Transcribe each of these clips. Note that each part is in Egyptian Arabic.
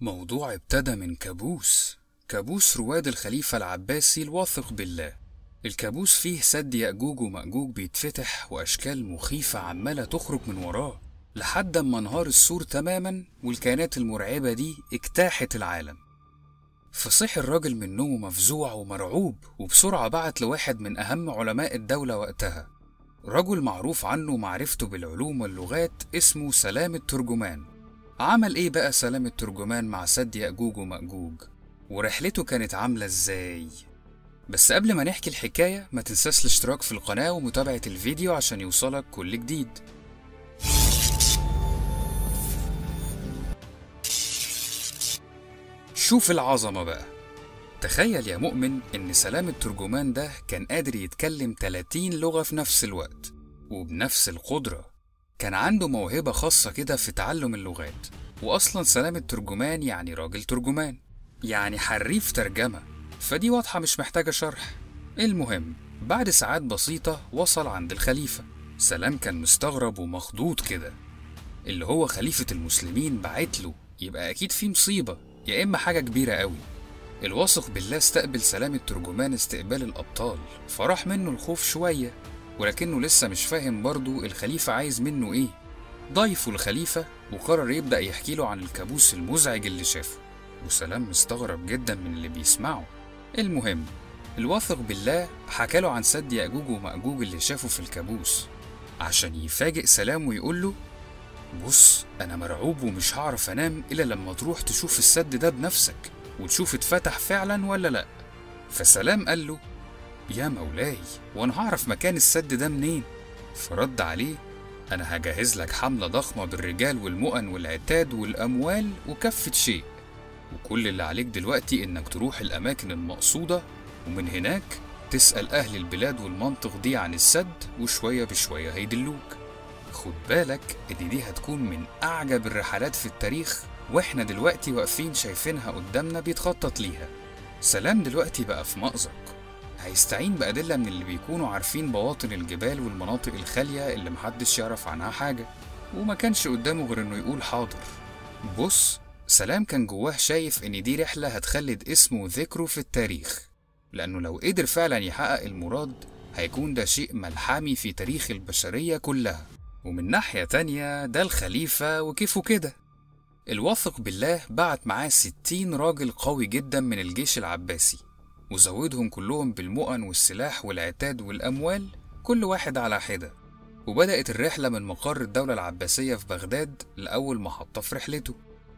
موضوع ابتدى من كابوس كابوس رواد الخليفة العباسي الواثق بالله الكابوس فيه سد يأجوج ومأجوج بيتفتح وأشكال مخيفة عمالة تخرج من وراه لحد ما انهار السور تماما والكائنات المرعبة دي اجتاحت العالم فصحي الراجل من نومه مفزوع ومرعوب وبسرعة بعت لواحد من أهم علماء الدولة وقتها رجل معروف عنه معرفته بالعلوم واللغات اسمه سلام الترجمان عمل ايه بقى سلام الترجمان مع سد يأجوج ومأجوج ورحلته كانت عاملة ازاي بس قبل ما نحكي الحكاية ما تنساش الاشتراك في القناة ومتابعة الفيديو عشان يوصلك كل جديد شوف العظمة بقى تخيل يا مؤمن إن سلام الترجمان ده كان قادر يتكلم 30 لغة في نفس الوقت وبنفس القدرة كان عنده موهبة خاصة كده في تعلم اللغات وأصلا سلام الترجمان يعني راجل ترجمان يعني حريف ترجمة فدي واضحة مش محتاجة شرح المهم بعد ساعات بسيطة وصل عند الخليفة سلام كان مستغرب ومخضوض كده اللي هو خليفة المسلمين بعت له يبقى أكيد في مصيبة يا إما حاجة كبيرة قوي الواثق بالله استقبل سلام الترجمان استقبال الأبطال فراح منه الخوف شوية ولكنه لسه مش فاهم برضه الخليفة عايز منه إيه ضيفه الخليفة وقرر يبدأ يحكي له عن الكابوس المزعج اللي شافه وسلام مستغرب جدا من اللي بيسمعه المهم الواثق بالله حكى له عن سد يأجوج ومأجوج اللي شافه في الكابوس عشان يفاجئ سلام ويقول له بص أنا مرعوب ومش هعرف أنام إلا لما تروح تشوف السد ده بنفسك وتشوف اتفتح فعلا ولا لأ فسلام قال له يا مولاي وأنا هعرف مكان السد ده منين فرد عليه أنا هجهز لك حملة ضخمة بالرجال والمؤن والعتاد والأموال وكفة شيء وكل اللي عليك دلوقتي إنك تروح الأماكن المقصودة ومن هناك تسأل أهل البلاد والمنطق دي عن السد وشوية بشوية هيدلوك خد بالك إن دي هتكون من أعجب الرحلات في التاريخ وإحنا دلوقتي واقفين شايفينها قدامنا بيتخطط ليها سلام دلوقتي بقى في مأزق هيستعين بأدلة من اللي بيكونوا عارفين بواطن الجبال والمناطق الخالية اللي محدش يعرف عنها حاجة وما كانش قدامه غير إنه يقول حاضر بص سلام كان جواه شايف إن دي رحلة هتخلد اسمه وذكره في التاريخ لأنه لو قدر فعلا يحقق المراد هيكون ده شيء ملحمي في تاريخ البشرية كلها ومن ناحية تانية ده الخليفة وكيفه كده الواثق بالله بعت معاه ستين راجل قوي جدا من الجيش العباسي وزودهم كلهم بالمؤن والسلاح والعتاد والأموال كل واحد على حدة وبدأت الرحلة من مقر الدولة العباسية في بغداد لأول محطة في رحلته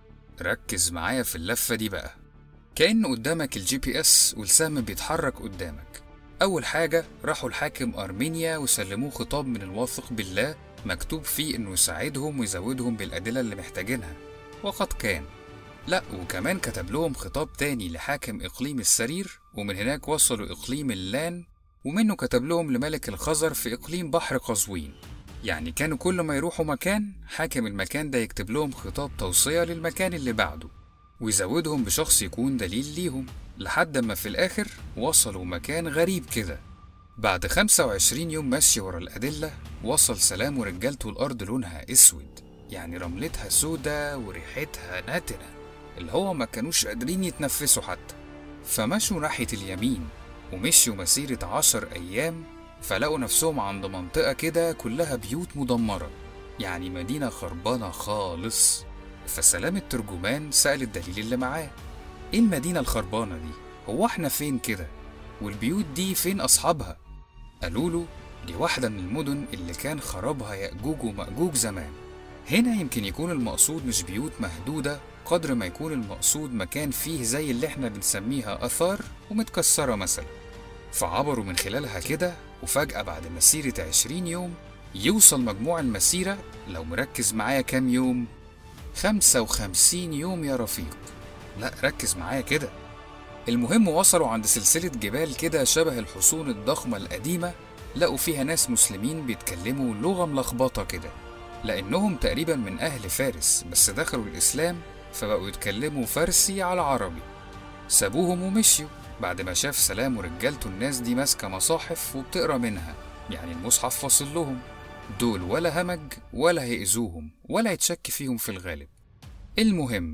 ركز معايا في اللفة دي بقى كأن قدامك الجي بي اس والسهم بيتحرك قدامك أول حاجة راحوا الحاكم أرمينيا وسلموه خطاب من الواثق بالله مكتوب فيه إنه يساعدهم ويزودهم بالأدلة اللي محتاجينها وقد كان لا وكمان كتب لهم خطاب تاني لحاكم إقليم السرير ومن هناك وصلوا إقليم اللان ومنه كتب لهم لملك الخزر في إقليم بحر قزوين يعني كانوا كل ما يروحوا مكان حاكم المكان ده يكتب لهم خطاب توصية للمكان اللي بعده ويزودهم بشخص يكون دليل ليهم لحد ما في الآخر وصلوا مكان غريب كده بعد 25 يوم ماشي ورا الأدلة وصل سلام ورجالته الأرض لونها أسود يعني رملتها سودة وريحتها نتنة اللي هو ما كانوش قادرين يتنفسوا حتى فمشوا ناحية اليمين ومشيوا مسيرة عشر أيام فلقوا نفسهم عند منطقة كده كلها بيوت مدمرة يعني مدينة خربانة خالص فسلام الترجمان سأل الدليل اللي معاه ايه المدينة الخربانة دي؟ هو احنا فين كده؟ والبيوت دي فين أصحابها؟ قالوا له دي واحدة من المدن اللي كان خرابها يأجوج ومأجوج زمان هنا يمكن يكون المقصود مش بيوت مهدودة قدر ما يكون المقصود مكان فيه زي اللي احنا بنسميها آثار ومتكسرة مثلا فعبروا من خلالها كده وفجأة بعد مسيرة عشرين يوم يوصل مجموع المسيرة لو مركز معايا كام يوم خمسة وخمسين يوم يا رفيق لا ركز معايا كده المهم وصلوا عند سلسلة جبال كده شبه الحصون الضخمة القديمة لقوا فيها ناس مسلمين بيتكلموا لغة ملخبطة كده لأنهم تقريبا من أهل فارس بس دخلوا الإسلام فبقوا يتكلموا فارسي على عربي سابوهم ومشيوا بعد ما شاف سلام ورجالته الناس دي ماسكة مصاحف وبتقرا منها يعني المصحف فاصل لهم دول ولا همج ولا هيأذوهم ولا يتشك فيهم في الغالب المهم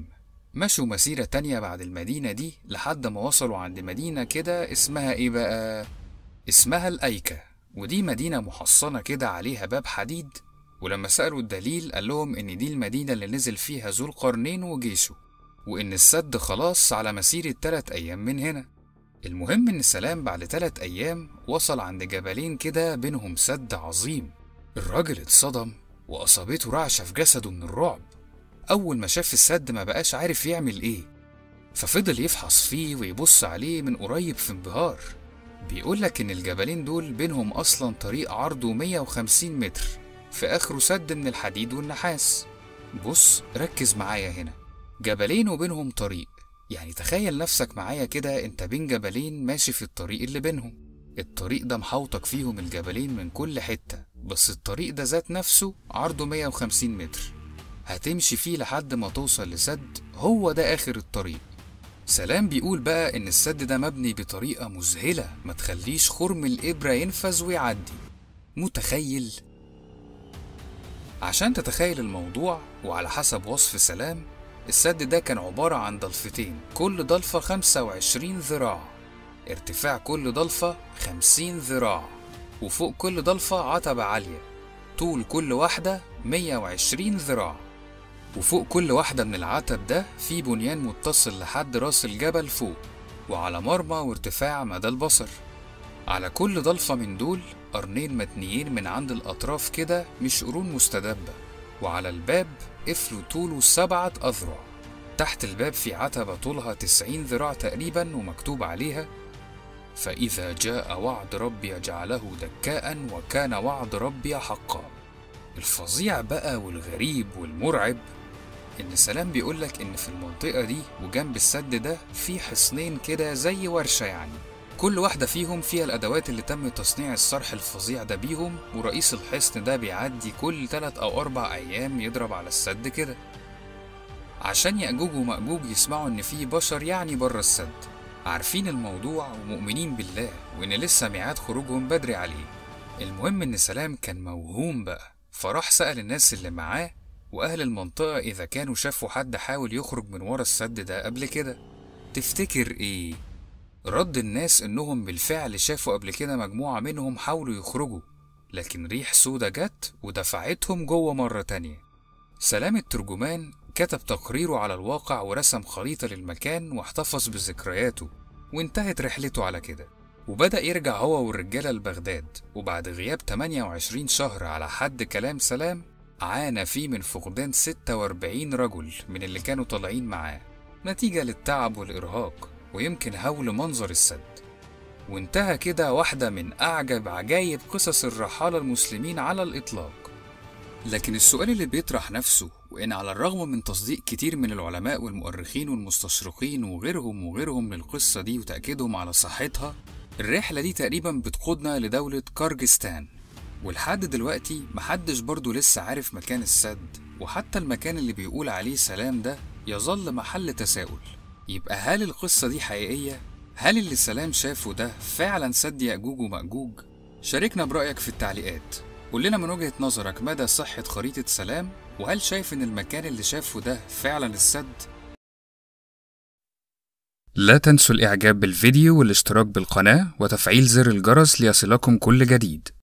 مشوا مسيرة تانية بعد المدينة دي لحد ما وصلوا عند مدينة كده اسمها ايه بقى؟ اسمها الأيكة ودي مدينة محصنة كده عليها باب حديد ولما سألوا الدليل قال لهم إن دي المدينة اللي نزل فيها ذو القرنين وجيشه وإن السد خلاص على مسيرة تلات أيام من هنا المهم إن سلام بعد تلات أيام وصل عند جبلين كده بينهم سد عظيم الراجل اتصدم وأصابته رعشة في جسده من الرعب أول ما شاف السد ما بقاش عارف يعمل إيه ففضل يفحص فيه ويبص عليه من قريب في انبهار بيقولك إن الجبلين دول بينهم أصلا طريق عرضه 150 متر في آخره سد من الحديد والنحاس بص ركز معايا هنا جبلين وبينهم طريق يعني تخيل نفسك معايا كده انت بين جبلين ماشي في الطريق اللي بينهم الطريق ده محوطك فيهم الجبلين من كل حتة بس الطريق ده ذات نفسه عرضه 150 متر هتمشي فيه لحد ما توصل لسد هو ده آخر الطريق سلام بيقول بقى إن السد ده مبني بطريقة مذهلة ما تخليش خرم الإبرة ينفذ ويعدي متخيل؟ عشان تتخيل الموضوع وعلى حسب وصف سلام السد ده كان عبارة عن ضلفتين كل ضلفة 25 ذراع ارتفاع كل ضلفة 50 ذراع وفوق كل ضلفة عتبة عالية طول كل واحدة 120 ذراع وفوق كل واحدة من العتب ده في بنيان متصل لحد راس الجبل فوق وعلى مرمى وارتفاع مدى البصر على كل ضلفة من دول قرنين متنيين من عند الأطراف كده مش قرون مستدبة وعلى الباب قفل طوله سبعة أذرع تحت الباب في عتبة طولها تسعين ذراع تقريبا ومكتوب عليها فإذا جاء وعد ربي جعله دكاء وكان وعد ربي حقا الفظيع بقى والغريب والمرعب إن سلام بيقولك إن في المنطقة دي وجنب السد ده في حصنين كده زي ورشة يعني كل واحدة فيهم فيها الأدوات اللي تم تصنيع الصرح الفظيع ده بيهم ورئيس الحصن ده بيعدي كل تلات أو أربع أيام يضرب على السد كده عشان يأجوج ومأجوج يسمعوا إن في بشر يعني بره السد عارفين الموضوع ومؤمنين بالله وإن لسه ميعاد خروجهم بدري عليه المهم إن سلام كان موهوم بقى فراح سأل الناس اللي معاه وأهل المنطقة إذا كانوا شافوا حد حاول يخرج من ورا السد ده قبل كده تفتكر إيه؟ رد الناس إنهم بالفعل شافوا قبل كده مجموعة منهم حاولوا يخرجوا لكن ريح سودا جت ودفعتهم جوه مرة تانية سلام الترجمان كتب تقريره على الواقع ورسم خريطة للمكان واحتفظ بذكرياته وانتهت رحلته على كده وبدأ يرجع هو والرجالة لبغداد وبعد غياب 28 شهر على حد كلام سلام عانى فيه من فقدان 46 رجل من اللي كانوا طالعين معاه نتيجة للتعب والإرهاق ويمكن هول منظر السد وانتهى كده واحدة من أعجب عجايب قصص الرحالة المسلمين على الإطلاق لكن السؤال اللي بيطرح نفسه وإن على الرغم من تصديق كتير من العلماء والمؤرخين والمستشرقين وغيرهم وغيرهم للقصة دي وتأكيدهم على صحتها الرحلة دي تقريبا بتقودنا لدولة كارجستان ولحد دلوقتي محدش برضه لسه عارف مكان السد وحتى المكان اللي بيقول عليه سلام ده يظل محل تساؤل يبقى هل القصة دي حقيقية؟ هل اللي سلام شافه ده فعلا سد يأجوج ومأجوج؟ شاركنا برأيك في التعليقات قول لنا من وجهة نظرك مدى صحة خريطة سلام وهل شايف إن المكان اللي شافه ده فعلا السد؟ لا تنسوا الإعجاب بالفيديو والاشتراك بالقناة وتفعيل زر الجرس ليصلكم كل جديد